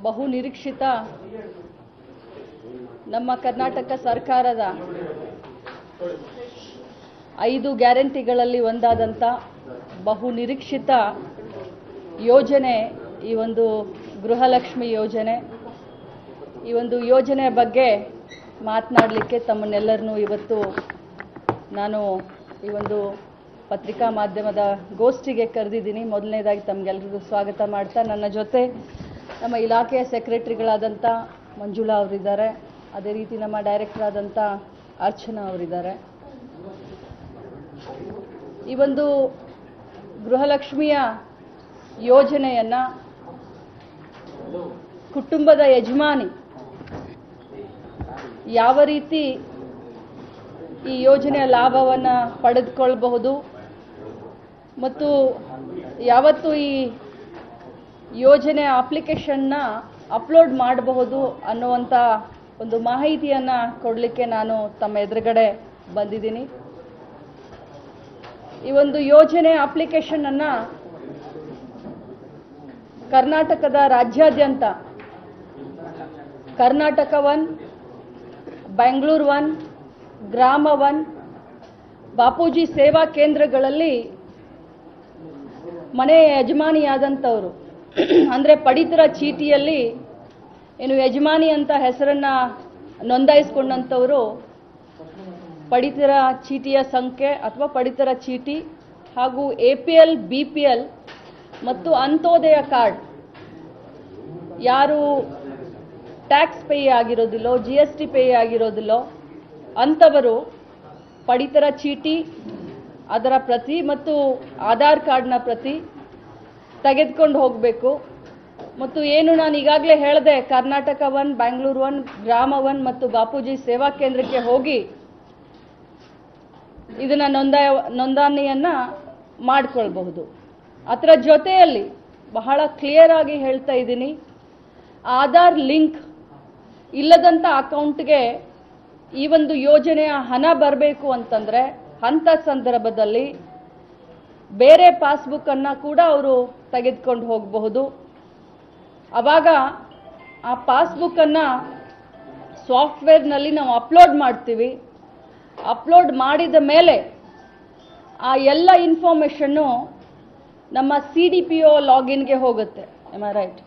ಬಹು ನಿರೀಕ್ಷಿತ ನಮ್ಮ ಕರ್ನಾಟಕ ಸರ್ಕಾರದ ಐದು ಗ್ಯಾರಂಟಿಗಳಲ್ಲಿ ಒಂದಾದಂಥ ಬಹು ನಿರೀಕ್ಷಿತ ಯೋಜನೆ ಈ ಒಂದು ಗೃಹಲಕ್ಷ್ಮಿ ಯೋಜನೆ ಈ ಒಂದು ಯೋಜನೆಯ ಬಗ್ಗೆ ಮಾತನಾಡಲಿಕ್ಕೆ ತಮ್ಮನ್ನೆಲ್ಲರನ್ನೂ ಇವತ್ತು ನಾನು ಈ ಒಂದು ಪತ್ರಿಕಾ ಮಾಧ್ಯಮದ ಗೋಷ್ಠಿಗೆ ಕರೆದಿದ್ದೀನಿ ಮೊದಲನೇದಾಗಿ ತಮಗೆಲ್ಲರಿಗೂ ಸ್ವಾಗತ ಮಾಡ್ತಾ ನನ್ನ ಜೊತೆ ನಮ್ಮ ಇಲಾಖೆಯ ಸೆಕ್ರೆಟರಿಗಳಾದಂಥ ಮಂಜುಳಾ ಅವರಿದ್ದಾರೆ ಅದೇ ರೀತಿ ನಮ್ಮ ಡೈರೆಕ್ಟರ್ ಆದಂಥ ಅರ್ಚನಾ ಅವರಿದ್ದಾರೆ ಈ ಒಂದು ಗೃಹಲಕ್ಷ್ಮಿಯ ಯೋಜನೆಯನ್ನ ಕುಟುಂಬದ ಯಜಮಾನಿ ಯಾವ ರೀತಿ ಈ ಯೋಜನೆಯ ಲಾಭವನ್ನು ಪಡೆದುಕೊಳ್ಬಹುದು ಮತ್ತು ಯಾವತ್ತು ಈ ಯೋಜನೆ ಅಪ್ಲಿಕೇಶನ್ನ ಅಪ್ಲೋಡ್ ಮಾಡಬಹುದು ಅನ್ನುವಂಥ ಒಂದು ಮಾಹಿತಿಯನ್ನು ಕೊಡಲಿಕ್ಕೆ ನಾನು ತಮ್ಮ ಎದುರುಗಡೆ ಬಂದಿದ್ದೀನಿ ಈ ಒಂದು ಯೋಜನೆ ಅಪ್ಲಿಕೇಶನ್ ಅನ್ನ ಕರ್ನಾಟಕದ ರಾಜ್ಯಾದ್ಯಂತ Karnataka one Bengaluru one Grama one Bapuji Seva ಕೇಂದ್ರಗಳಲ್ಲಿ ಮನೆಯ ಯಜಮಾನಿಯಾದಂಥವರು ಅಂದರೆ ಪಡಿತರ ಚೀಟಿಯಲ್ಲಿ ಏನು ಯಜಮಾನಿ ಅಂತ ಹೆಸರನ್ನ ನೋಂದಾಯಿಸ್ಕೊಂಡಂಥವರು ಪಡಿತರ ಚೀಟಿಯ ಸಂಖ್ಯೆ ಅಥವಾ ಪಡಿತರ ಚೀಟಿ ಹಾಗೂ A P L B P L ಮತ್ತು ಅಂತ್ಯೋದಯ ಕಾರ್ಡ್ ಯಾರು ಟ್ಯಾಕ್ಸ್ ಪೇ ಆಗಿರೋದಿಲ್ಲೋ ಜಿ ಎಸ್ ಟಿ ಪೇ ಆಗಿರೋದಿಲ್ಲೋ ಅಂಥವರು ಪಡಿತರ ಚೀಟಿ ಅದರ ಪ್ರತಿ ಮತ್ತು ಆಧಾರ್ ಕಾರ್ಡ್ನ ಪ್ರತಿ ತೆಗೆದುಕೊಂಡು ಹೋಗಬೇಕು ಮತ್ತು ಏನು ನಾನು ಈಗಾಗಲೇ ಹೇಳಿದೆ Karnataka one Bangalore one Grama one ಮತ್ತು ಬಾಪೂಜಿ ಸೇವಾ ಕೇಂದ್ರಕ್ಕೆ ಹೋಗಿ ಇದನ್ನ ನೋಂದಾಯ ನೋಂದಣಿಯನ್ನ ಮಾಡಿಕೊಳ್ಬಹುದು ಅದರ ಜೊತೆಯಲ್ಲಿ ಬಹಳ ಕ್ಲಿಯರ್ ಆಗಿ ಹೇಳ್ತಾ ಇದ್ದೀನಿ ಆಧಾರ್ ಲಿಂಕ್ ಇಲ್ಲದಂಥ ಅಕೌಂಟ್ಗೆ ಈ ಒಂದು ಯೋಜನೆಯ ಹಣ ಬರಬೇಕು ಅಂತಂದ್ರೆ ಅಂಥ ಸಂದರ್ಭದಲ್ಲಿ ಬೇರೆ ಪಾಸ್ಬುಕ್ ಅನ್ನ ಕೂಡ ಅವರು ತೆಗೆದುಕೊಂಡು ಹೋಗಬಹುದು ಅವಾಗ ಆ ಪಾಸ್ಬುಕ್ ಅನ್ನ ಸಾಫ್ಟ್ವೇರ್ನಲ್ಲಿ ನಾವು ಅಪ್ಲೋಡ್ ಮಾಡ್ತೀವಿ ಅಪ್ಲೋಡ್ ಮಾಡಿದ ಮೇಲೆ ಆ ಎಲ್ಲ ಇನ್ಫಾರ್ಮೇಷನ್ನು ನಮ್ಮ ಸಿ ಡಿ ಪಿ ಒ ಲಾಗಿನ್ಗೆ ಹೋಗುತ್ತೆ ಎಮ್ ಐ ರೈಟ್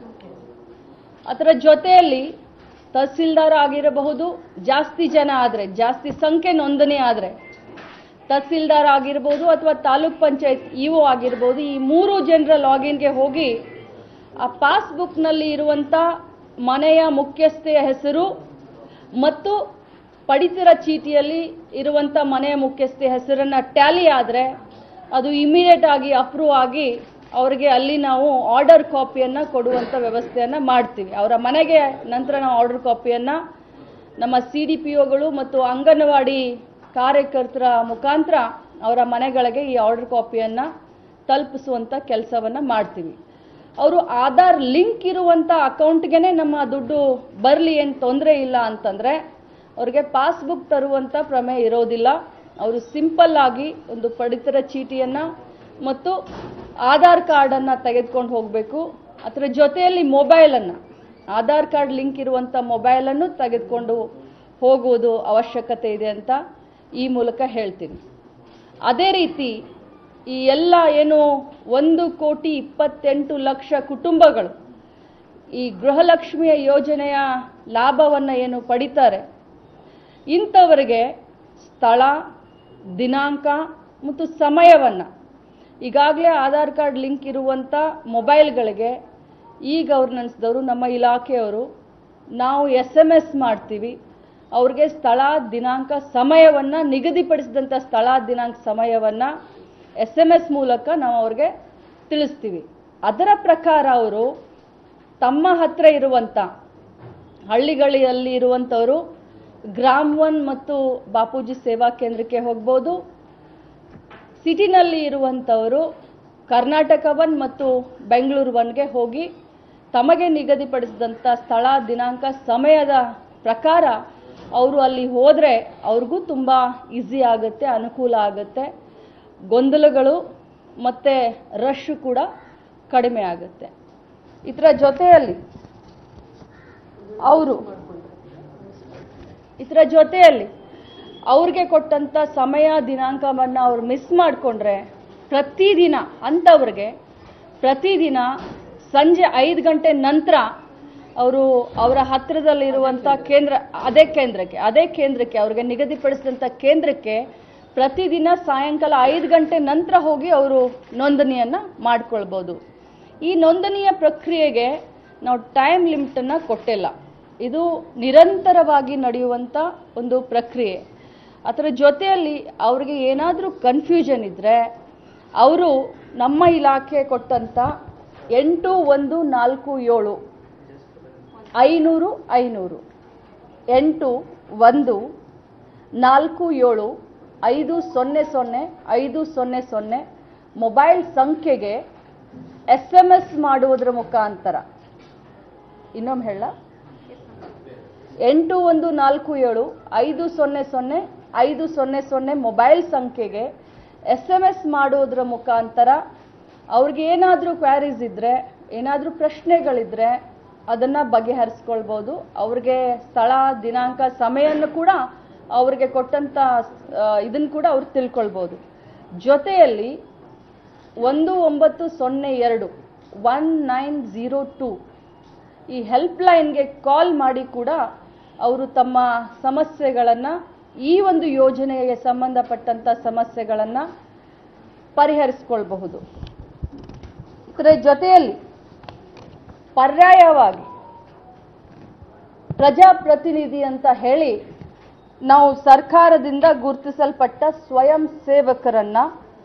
ಅದರ ಜೊತೆಯಲ್ಲಿ ತಹಸೀಲ್ದಾರ್ ಆಗಿರಬಹುದು ಜಾಸ್ತಿ ಜನ ಆದರೆ ಜಾಸ್ತಿ ಸಂಖ್ಯೆ ನೋಂದಣಿ ಆದರೆ ತಹಸೀಲ್ದಾರ್ ಆಗಿರ್ಬೋದು ಅಥವಾ ತಾಲೂಕ್ ಪಂಚಾಯತ್ ಇ ಒ ಆಗಿರ್ಬೋದು ಈ ಮೂರು ಜನರ ಲಾಗಿನ್ಗೆ ಹೋಗಿ ಆ ಪಾಸ್ಬುಕ್ನಲ್ಲಿ ಇರುವಂಥ ಮನೆಯ ಮುಖ್ಯಸ್ಥೆಯ ಹೆಸರು ಮತ್ತು ಪಡಿತರ ಚೀಟಿಯಲ್ಲಿ ಇರುವಂಥ ಮನೆಯ ಮುಖ್ಯಸ್ಥೆ ಹೆಸರನ್ನ ಟ್ಯಾಲಿ ಆದರೆ ಅದು ಇಮಿಡಿಯೇಟ್ ಆಗಿ ಅಪ್ರೂವ್ ಆಗಿ ಅವರಿಗೆ ಅಲ್ಲಿ ನಾವು ಆರ್ಡರ್ ಕಾಪಿಯನ್ನು ಕೊಡುವಂಥ ವ್ಯವಸ್ಥೆಯನ್ನು ಮಾಡ್ತೀವಿ ಅವರ ಮನೆಗೆ ನಂತರ ನಾವು ಆರ್ಡರ್ ಕಾಪಿಯನ್ನು ನಮ್ಮ ಸಿ ಡಿ ಪಿ ಒಗಳು ಮತ್ತು ಅಂಗನವಾಡಿ ಕಾರ್ಯಕರ್ತರ ಮುಖಾಂತರ ಅವರ ಮನೆಗಳಿಗೆ ಈ ಆರ್ಡರ್ ಕಾಪಿಯನ್ನು ತಲುಪಿಸುವಂಥ ಕೆಲಸವನ್ನು ಮಾಡ್ತೀವಿ ಅವರು ಆಧಾರ್ ಲಿಂಕ್ ಇರುವಂಥ ಅಕೌಂಟ್ಗೆನೆ ನಮ್ಮ ದುಡ್ಡು ಬರಲಿ ಏನು ತೊಂದರೆ ಇಲ್ಲ ಅಂತಂದರೆ ಅವ್ರಿಗೆ ಪಾಸ್ಬುಕ್ ತರುವಂಥ ಪ್ರಮೇಯ ಇರೋದಿಲ್ಲ ಅವರು ಸಿಂಪಲ್ ಆಗಿ ಒಂದು ಪಡಿತರ ಚೀಟಿಯನ್ನು ಮತ್ತು ಆಧಾರ್ ಕಾರ್ಡನ್ನು ತೆಗೆದುಕೊಂಡು ಹೋಗಬೇಕು ಅದರ ಜೊತೆಯಲ್ಲಿ ಮೊಬೈಲನ್ನು ಆಧಾರ್ ಕಾರ್ಡ್ ಲಿಂಕ್ ಇರುವಂಥ ಮೊಬೈಲನ್ನು ತೆಗೆದುಕೊಂಡು ಹೋಗುವುದು ಅವಶ್ಯಕತೆ ಇದೆ ಅಂತ ಈ ಮೂಲಕ ಹೇಳ್ತೀನಿ ಅದೇ ರೀತಿ ಈ ಎಲ್ಲ ಏನು ಒಂದು ಕೋಟಿ ಇಪ್ಪತ್ತೆಂಟು ಲಕ್ಷ ಕುಟುಂಬಗಳು ಈ ಗೃಹಲಕ್ಷ್ಮಿಯ ಯೋಜನೆಯ ಲಾಭವನ್ನು ಏನು ಪಡಿತಾರೆ ಇಂಥವರಿಗೆ ಸ್ಥಳ ದಿನಾಂಕ ಮತ್ತು ಸಮಯವನ್ನು ಈಗಾಗಲೇ ಆಧಾರ್ ಕಾರ್ಡ್ ಲಿಂಕ್ ಇರುವಂಥ ಮೊಬೈಲ್ಗಳಿಗೆ ಈ ಗವರ್ನೆನ್ಸ್ದವರು ನಮ್ಮ ಇಲಾಖೆಯವರು ನಾವು ಎಸ್ ಎಮ್ ಎಸ್ ಮಾಡ್ತೀವಿ ಅವ್ರಿಗೆ ಸ್ಥಳ ದಿನಾಂಕ ಸಮಯವನ್ನು ನಿಗದಿಪಡಿಸಿದಂಥ ಸ್ಥಳ ದಿನಾಂಕ ಸಮಯವನ್ನು ಎಸ್ ಎಮ್ ಎಸ್ ಮೂಲಕ ನಾವು ಅವ್ರಿಗೆ ತಿಳಿಸ್ತೀವಿ ಅದರ ಪ್ರಕಾರ ಅವರು ತಮ್ಮ ಹತ್ರ ಇರುವಂಥ ಹಳ್ಳಿಗಳಲ್ಲಿ ಇರುವಂಥವರು ಗ್ರಾಮ್ ಒನ್ ಮತ್ತು ಬಾಪೂಜಿ ಸೇವಾ ಕೇಂದ್ರಕ್ಕೆ ಹೋಗ್ಬೋದು ಸಿಟಿನಲ್ಲಿ ಇರುವಂಥವರು ಕರ್ನಾಟಕ ಒನ್ ಮತ್ತು ಬೆಂಗಳೂರು ಒನ್ಗೆ ಹೋಗಿ ತಮಗೆ ನಿಗದಿಪಡಿಸಿದಂಥ ಸ್ಥಳ ದಿನಾಂಕ ಸಮಯದ ಪ್ರಕಾರ ಅವರು ಅಲ್ಲಿ ಹೋದರೆ ಅವ್ರಿಗೂ ತುಂಬ ಈಸಿ ಆಗುತ್ತೆ ಅನುಕೂಲ ಆಗುತ್ತೆ ಗೊಂದಲಗಳು ಮತ್ತು ರಶ್ ಕೂಡ ಕಡಿಮೆ ಆಗುತ್ತೆ ಇದರ ಜೊತೆಯಲ್ಲಿ ಅವರು ಇದರ ಜೊತೆಯಲ್ಲಿ ಅವ್ರಿಗೆ ಕೊಟ್ಟಂತ ಸಮಯ ದಿನಾಂಕವನ್ನು ಅವ್ರು ಮಿಸ್ ಮಾಡಿಕೊಂಡ್ರೆ ಪ್ರತಿದಿನ ಅಂಥವ್ರಿಗೆ ಪ್ರತಿದಿನ ಸಂಜೆ ಐದು ಗಂಟೆ ನಂತರ ಅವರು ಅವರ ಹತ್ತಿರದಲ್ಲಿರುವಂಥ ಕೇಂದ್ರ ಅದೇ ಕೇಂದ್ರಕ್ಕೆ ಅದೇ ಕೇಂದ್ರಕ್ಕೆ ಅವ್ರಿಗೆ ನಿಗದಿಪಡಿಸಿದಂಥ ಕೇಂದ್ರಕ್ಕೆ ಪ್ರತಿದಿನ ಸಾಯಂಕಾಲ ಐದು ಗಂಟೆ ನಂತರ ಹೋಗಿ ಅವರು ನೋಂದಣಿಯನ್ನು ಮಾಡ್ಕೊಳ್ಬೋದು ಈ ನೋಂದಣಿಯ ಪ್ರಕ್ರಿಯೆಗೆ ನಾವು ಟೈಮ್ ಲಿಮಿಟನ್ನು ಕೊಟ್ಟಿಲ್ಲ ಇದು ನಿರಂತರವಾಗಿ ನಡೆಯುವಂಥ ಒಂದು ಪ್ರಕ್ರಿಯೆ ಅದರ ಜೊತೆಯಲ್ಲಿ ಅವ್ರಿಗೆ ಏನಾದರೂ ಕನ್ಫ್ಯೂಷನ್ ಇದ್ದರೆ ಅವರು ನಮ್ಮ ಇಲಾಖೆ ಕೊಟ್ಟಂಥ ಎಂಟು ಒಂದು ನಾಲ್ಕು ಏಳು ಐನೂರು ಐನೂರು ಎಂಟು ಒಂದು ನಾಲ್ಕು ಏಳು ಐದು ಸೊನ್ನೆ ಸೊನ್ನೆ ಐದು ಸೊನ್ನೆ ಸೊನ್ನೆ ಮೊಬೈಲ್ ಸಂಖ್ಯೆಗೆ ಎಸ್ ಎಮ್ ಎಸ್ ಮಾಡುವುದರ ಮುಖಾಂತರ ಇನ್ನೊಮ್ಮೆ ಹೇಳ ಎಂಟು ಒಂದು ನಾಲ್ಕು ಏಳು ಐದು ಸೊನ್ನೆ ಸೊನ್ನೆ ಐದು ಸೊನ್ನೆ ಸೊನ್ನೆ ಮೊಬೈಲ್ ಸಂಖ್ಯೆಗೆ ಎಸ್ ಎಮ್ ಎಸ್ ಮಾಡುವುದರ ಮುಖಾಂತರ ಅವ್ರಿಗೆ ಏನಾದರೂ ಕ್ವಾರೀಸ್ ಇದ್ದರೆ ಏನಾದರೂ ಪ್ರಶ್ನೆಗಳಿದ್ರೆ ಅದನ್ನು ಬಗೆಹರಿಸ್ಕೊಳ್ಬೋದು ಅವ್ರಿಗೆ ಸ್ಥಳ ದಿನಾಂಕ ಸಮಯವನ್ನು ಕೂಡ ಅವ್ರಿಗೆ ಕೊಟ್ಟಂಥ ಇದನ್ನು ಕೂಡ ಅವ್ರು ತಿಳ್ಕೊಳ್ಬೋದು ಜೊತೆಯಲ್ಲಿ ಒಂದು ಒಂಬತ್ತು ಸೊನ್ನೆ ಎರಡು ಒನ್ ನೈನ್ ಝೀರೋ ಟೂ ಈ ಹೆಲ್ಪ್ ಲೈನ್ಗೆ ಕಾಲ್ ಮಾಡಿ ಕೂಡ ಅವರು ತಮ್ಮ ಸಮಸ್ಯೆಗಳನ್ನು ಈ ಒಂದು ಯೋಜನೆಗೆ ಸಂಬಂಧಪಟ್ಟಂಥ ಸಮಸ್ಯೆಗಳನ್ನು ಪರಿಹರಿಸ್ಕೊಳ್ಬಹುದು ಇದರ ಜೊತೆಯಲ್ಲಿ ಪರ್ಯಾಯವಾಗಿ ಪ್ರಜಾಪ್ರತಿನಿಧಿ ಅಂತ ಹೇಳಿ ನಾವು ಸರ್ಕಾರದಿಂದ ಗುರುತಿಸಲ್ಪಟ್ಟ ಸ್ವಯಂ ಸೇವಕರನ್ನ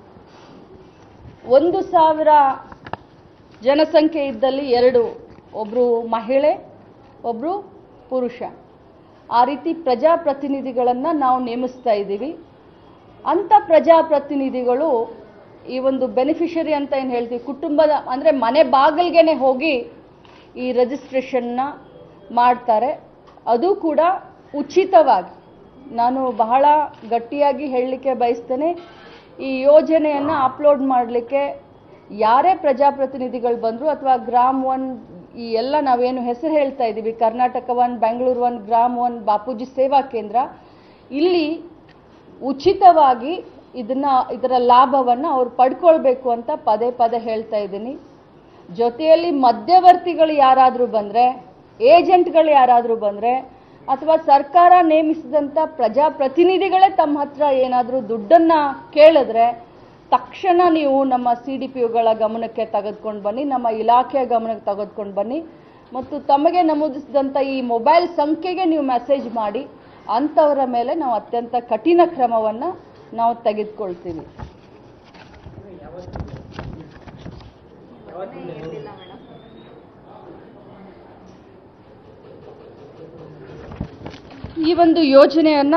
ಒಂದು ಸಾವಿರ ಜನಸಂಖ್ಯೆ ಇದ್ದಲ್ಲಿ ಎರಡು ಒಬ್ಬರು ಮಹಿಳೆ ಒಬ್ಬರು ಪುರುಷ ಆ ರೀತಿ ಪ್ರಜಾಪ್ರತಿನಿಧಿಗಳನ್ನು ನಾವು ನೇಮಿಸ್ತಾ ಇದ್ದೀವಿ ಅಂಥ ಪ್ರಜಾಪ್ರತಿನಿಧಿಗಳು ಈ ಒಂದು ಬೆನಿಫಿಷರಿ ಅಂತ ಏನು ಹೇಳ್ತೀವಿ ಕುಟುಂಬದ ಅಂದರೆ ಮನೆ ಬಾಗಿಲ್ಗೆನೆ ಹೋಗಿ ಈ ರಿಜಿಸ್ಟ್ರೇಷನ್ನ ಮಾಡ್ತಾರೆ ಅದು ಕೂಡ ಉಚಿತವಾಗಿ ನಾನು ಬಹಳ ಗಟ್ಟಿಯಾಗಿ ಹೇಳಲಿಕ್ಕೆ ಬಯಸ್ತೇನೆ ಈ ಯೋಜನೆಯನ್ನು ಅಪ್ಲೋಡ್ ಮಾಡಲಿಕ್ಕೆ ಯಾರೇ ಪ್ರಜಾಪ್ರತಿನಿಧಿಗಳು ಬಂದರು ಅಥವಾ ಗ್ರಾಮ್ ಒನ್ ಈ ಎಲ್ಲ ನಾವೇನು ಹೆಸರು ಹೇಳ್ತಾ ಇದ್ದೀವಿ Karnataka one Bengaluru one Gram one Bapuji Seva Kendra ಇಲ್ಲಿ ಉಚಿತವಾಗಿ ಇದನ್ನ ಇದರ ಲಾಭವನ್ನು ಅವ್ರು ಪಡ್ಕೊಳ್ಬೇಕು ಅಂತ ಪದೇ ಪದೇ ಹೇಳ್ತಾ ಇದ್ದೀನಿ ಜೊತೆಯಲ್ಲಿ ಮಧ್ಯವರ್ತಿಗಳು ಯಾರಾದರೂ ಬಂದರೆ ಏಜೆಂಟ್ಗಳು ಯಾರಾದರೂ ಬಂದರೆ ಅಥವಾ ಸರ್ಕಾರ ನೇಮಿಸಿದಂಥ ಪ್ರಜಾಪ್ರತಿನಿಧಿಗಳೇ ತಮ್ಮ ಹತ್ರ ಏನಾದರೂ ದುಡ್ಡನ್ನು ಕೇಳಿದ್ರೆ ತಕ್ಷಣ ನೀವು ನಮ್ಮ ಸಿ ಡಿ ಪಿ ಯುಗಳ ಗಮನಕ್ಕೆ ತೆಗೆದುಕೊಂಡು ಬನ್ನಿ ನಮ್ಮ ಇಲಾಖೆಯ ಗಮನಕ್ಕೆ ತೆಗೆದುಕೊಂಡು ಬನ್ನಿ ಮತ್ತು ತಮಗೆ ನಮೂದಿಸಿದಂಥ ಈ ಮೊಬೈಲ್ ಸಂಖ್ಯೆಗೆ ನೀವು ಮೆಸೇಜ್ ಮಾಡಿ ಅಂಥವರ ಮೇಲೆ ನಾವು ಅತ್ಯಂತ ಕಠಿಣ ಕ್ರಮವನ್ನು ನಾವು ತೆಗೆದುಕೊಳ್ತೀವಿ ಈ ಒಂದು ಯೋಜನೆಯನ್ನ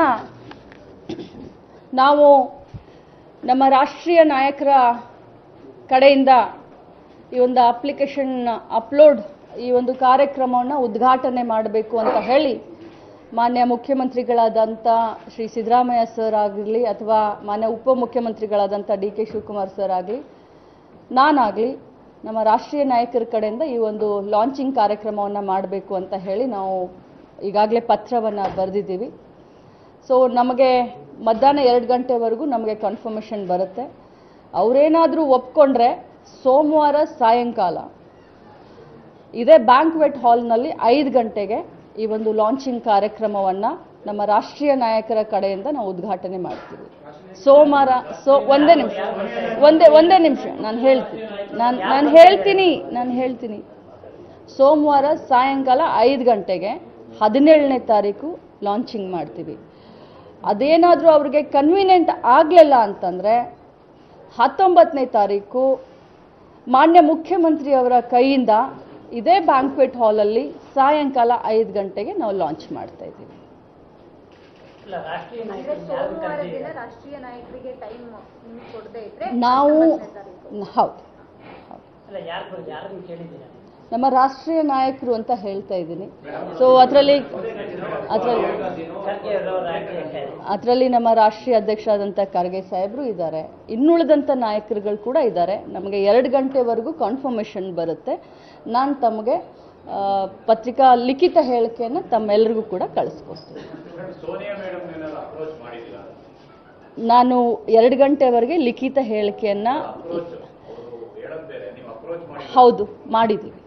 ನಾವು ನಮ್ಮ ರಾಷ್ಟ್ರೀಯ ನಾಯಕರ ಕಡೆಯಿಂದ ಈ ಒಂದು ಅಪ್ಲಿಕೇಶನ್ ಅಪ್ಲೋಡ್ ಈ ಒಂದು ಕಾರ್ಯಕ್ರಮವನ್ನು ಉದ್ಘಾಟನೆ ಮಾಡಬೇಕು ಅಂತ ಹೇಳಿ ಮಾನ್ಯ ಮುಖ್ಯಮಂತ್ರಿಗಳಾದಂಥ ಶ್ರೀ ಸಿದ್ದರಾಮಯ್ಯ ಸರ್ ಆಗಲಿ ಅಥವಾ ಮಾನ್ಯ ಉಪಮುಖ್ಯಮಂತ್ರಿಗಳಾದಂಥ ಡಿ ಕೆ ಶಿವಕುಮಾರ್ ಸರ್ ಆಗಲಿ ನಾನಾಗಲಿ ನಮ್ಮ ರಾಷ್ಟ್ರೀಯ ನಾಯಕರ ಕಡೆಯಿಂದ ಈ ಒಂದು ಲಾಂಚಿಂಗ್ ಕಾರ್ಯಕ್ರಮವನ್ನು ಮಾಡಬೇಕು ಅಂತ ಹೇಳಿ ನಾವು ಈಗಾಗಲೇ ಪತ್ರವನ್ನು ಬರೆದಿದ್ದೀವಿ ಸೊ ನಮಗೆ ಮಧ್ಯಾಹ್ನ ಎರಡು ಗಂಟೆವರೆಗೂ ನಮಗೆ ಕನ್ಫರ್ಮೇಷನ್ ಬರುತ್ತೆ ಅವರೇನಾದರೂ ಒಪ್ಕೊಂಡ್ರೆ ಸೋಮವಾರ ಸಾಯಂಕಾಲ ಇದೇ ಬ್ಯಾಂಕ್ವೆಟ್ ಹಾಲ್ನಲ್ಲಿ ಐದು ಗಂಟೆಗೆ ಈ ಒಂದು ಲಾಂಚಿಂಗ್ ಕಾರ್ಯಕ್ರಮವನ್ನು ನಮ್ಮ ರಾಷ್ಟ್ರೀಯ ನಾಯಕರ ಕಡೆಯಿಂದ ನಾವು ಉದ್ಘಾಟನೆ ಮಾಡ್ತೀವಿ ಸೋಮವಾರ ಸೊ ಒಂದೇ ನಿಮಿಷ ಒಂದೇ ಒಂದೇ ನಿಮಿಷ ನಾನು ಹೇಳ್ತೀನಿ ನಾನು ನಾನು ಹೇಳ್ತೀನಿ ನಾನು ಹೇಳ್ತೀನಿ ಸೋಮವಾರ ಸಾಯಂಕಾಲ ಐದು ಗಂಟೆಗೆ ಹದಿನೇಳನೇ ತಾರೀಕು ಲಾಂಚಿಂಗ್ ಮಾಡ್ತೀವಿ ಅದೇನಾದರೂ ಅವ್ರಿಗೆ ಕನ್ವೀನಿಯೆಂಟ್ ಆಗಲಿಲ್ಲ ಅಂತಂದರೆ ಹತ್ತೊಂಬತ್ತನೇ ತಾರೀಕು ಮಾನ್ಯ ಮುಖ್ಯಮಂತ್ರಿಯವರ ಕೈಯಿಂದ ಇದೇ ಬ್ಯಾಂಕ್ವೆಟ್ ಹಾಲಲ್ಲಿ ಸಾಯಂಕಾಲ ಐದು ಗಂಟೆಗೆ ನಾವು ಲಾಂಚ್ ಮಾಡ್ತಾ ಇದ್ದೀವಿ ಇಲ್ಲ ರಾಷ್ಟ್ರೀಯ ಅಂದ್ರೆ ನಾಯಕರು ಯಾರು ಸೋಮವಾರ ದಿನ ಕರೆದಿಲ್ಲ ರಾಷ್ಟ್ರೀಯ ನಾಯಕರಿಗೆ ಟೈಮ್ ನಿಮ್ಗೆ ಕೊಡದೇ ಇದ್ರೆ ನಾವು ಹತ್ತೊಂಬತ್ತನೇ ತಾರೀಕು. ಹೌದು ಅಲ್ಲ ಯಾರು ಯಾರನ್ನು ಕೇಳಿದ್ದೀರಾ ನಮ್ಮ ರಾಷ್ಟ್ರೀಯ ನಾಯಕರು ಅಂತ ಹೇಳ್ತಾ ಇದ್ದೀನಿ ಸೊ ಅದರಲ್ಲಿ ಅದರಲ್ಲಿ ಖರ್ಗೆ ಅವರ ರಾಜ್ಯ ಅದರಲ್ಲಿ ನಮ್ಮ ರಾಷ್ಟ್ರೀಯ ಅಧ್ಯಕ್ಷರಾದಂಥ ಖರ್ಗೆ ಸಾಹೇಬರು ಇದ್ದಾರೆ ಇನ್ನುಳಿದಂಥ ನಾಯಕರುಗಳು ಕೂಡ ಇದ್ದಾರೆ ನಮಗೆ ಎರಡು ಗಂಟೆವರೆಗೂ ಕನ್ಫರ್ಮೇಷನ್ ಬರುತ್ತೆ ನಾನು ತಮಗೆ ಆ, ಪತ್ರಿಕಾ ಲಿಖಿತ ಹೇಳಿಕೆಯನ್ನು ತಮ್ಮೆಲ್ಲರಿಗೂ ಕೂಡ ಕಳಿಸ್ಕೊಡ್ತೀನಿ ಸೋನಿಯಾ ಮೇಡಮ್ ಏನಾದ್ರು ಅಪ್ರೋಚ್ ಮಾಡಿದ್ದೀರಾ ನಾನು ಎರಡು ಗಂಟೆವರೆಗೆ ಲಿಖಿತ ಹೇಳಿಕೆಯನ್ನ ಅಪ್ರೋಚ್ ಅವರು ಹೇಳೋದ್ ಬೇರೆ ನೀವು ಅಪ್ರೋಚ್ ಮಾಡಿ ಹೌದು ಮಾಡಿದ್ದೀವಿ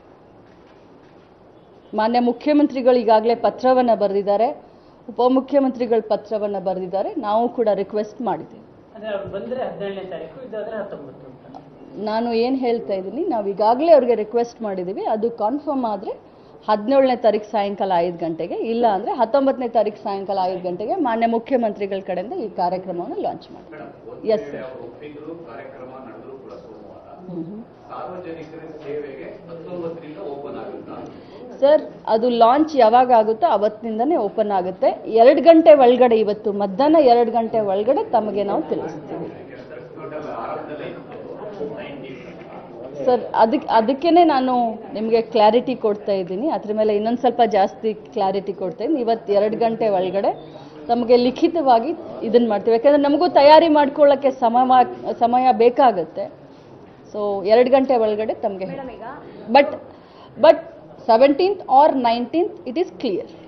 ಮಾನ್ಯ ಮುಖ್ಯಮಂತ್ರಿಗಳು ಈಗಾಗಲೇ ಪತ್ರವನ್ನು ಬರೆದಿದ್ದಾರೆ ಉಪಮುಖ್ಯಮಂತ್ರಿಗಳು ಪತ್ರವನ್ನು ಬರೆದಿದ್ದಾರೆ ನಾವು ಕೂಡ ರಿಕ್ವೆಸ್ಟ್ ಮಾಡಿದ್ದೀವಿ ಅಂದ್ರೆ ಅವ್ರು ಬಂದ್ರೆ ಹದಿನೇಳನೇ ತಾರೀಕು ಇದಾದ್ರೆ ಹತ್ತೊಂಬತ್ತು ಅಂತ ನಾನು ಏನು ಹೇಳ್ತಾ ಇದ್ದೀನಿ ನಾವು ಈಗಾಗಲೇ ಅವ್ರಿಗೆ ರಿಕ್ವೆಸ್ಟ್ ಮಾಡಿದ್ದೀವಿ ಅದು ಕನ್ಫರ್ಮ್ ಆದರೆ ಹದಿನೇಳನೇ ತಾರೀಕು ಸಾಯಂಕಾಲ ಐದು ಗಂಟೆಗೆ ಇಲ್ಲ ಅಂದರೆ ಹತ್ತೊಂಬತ್ತನೇ ತಾರೀಕು ಸಾಯಂಕಾಲ ಐದು ಗಂಟೆಗೆ ಮಾನ್ಯ ಮುಖ್ಯಮಂತ್ರಿಗಳ ಕಡೆಯಿಂದ ಈ ಕಾರ್ಯಕ್ರಮವನ್ನು ಲಾಂಚ್ ಮಾಡ್ತೀವಿ ಮೇಡಮ್ Yes, sir. ಅವರು ಒಪ್ಪಿದ್ರು ಕಾರ್ಯಕ್ರಮ ನಡೆದ್ರು ಕೂಡ ಸೋಮವಾರ ಸಾರ್ವಜನಿಕರ ಸೇವೆಗೆ ಹತ್ತೊಂಬತ್ತರಿಂದ ಓಪನ್ ಆಗುತ್ತಾ ಸರ್ ಅದು ಲಾಂಚ್ ಯಾವಾಗ ಆಗುತ್ತೋ ಅವತ್ತಿನಿಂದನೇ ಓಪನ್ ಆಗುತ್ತೆ ಎರಡು ಗಂಟೆ ಒಳಗಡೆ ಇವತ್ತು ಮಧ್ಯಾಹ್ನ ಎರಡು ಗಂಟೆ ಒಳಗಡೆ ತಮಗೆ ನಾವು ತಿಳಿಸ್ತೀವಿ ಟೋಟಲ್ ಆರಂಭದಲ್ಲೇ ನೈನ್ಟೀನ್ ಸರ್ ಅದಕ್ಕೆ ಅದಕ್ಕೇನೆ ನಾನು ನಿಮಗೆ ಕ್ಲಾರಿಟಿ ಕೊಡ್ತಾ ಇದ್ದೀನಿ ಅದ್ರ ಮೇಲೆ ಇನ್ನೊಂದು ಸ್ವಲ್ಪ ಜಾಸ್ತಿ ಕ್ಲಾರಿಟಿ ಕೊಡ್ತಾ ಇದ್ದೀನಿ ಇವತ್ತು ಎರಡು ಗಂಟೆ ಒಳಗಡೆ ತಮಗೆ ಲಿಖಿತವಾಗಿ ಇದನ್ನು ಮಾಡ್ತೀವಿ ಯಾಕಂದರೆ ನಮಗೂ ತಯಾರಿ ಮಾಡ್ಕೊಳ್ಳೋಕ್ಕೆ ಸಮಯ ಸಮಯ ಬೇಕಾಗುತ್ತೆ ಸೊ ಎರಡು ಗಂಟೆ ಒಳಗಡೆ ತಮಗೆ ಮೇಡಮ್ ಈಗ but but seventeenth or nineteenth it is clear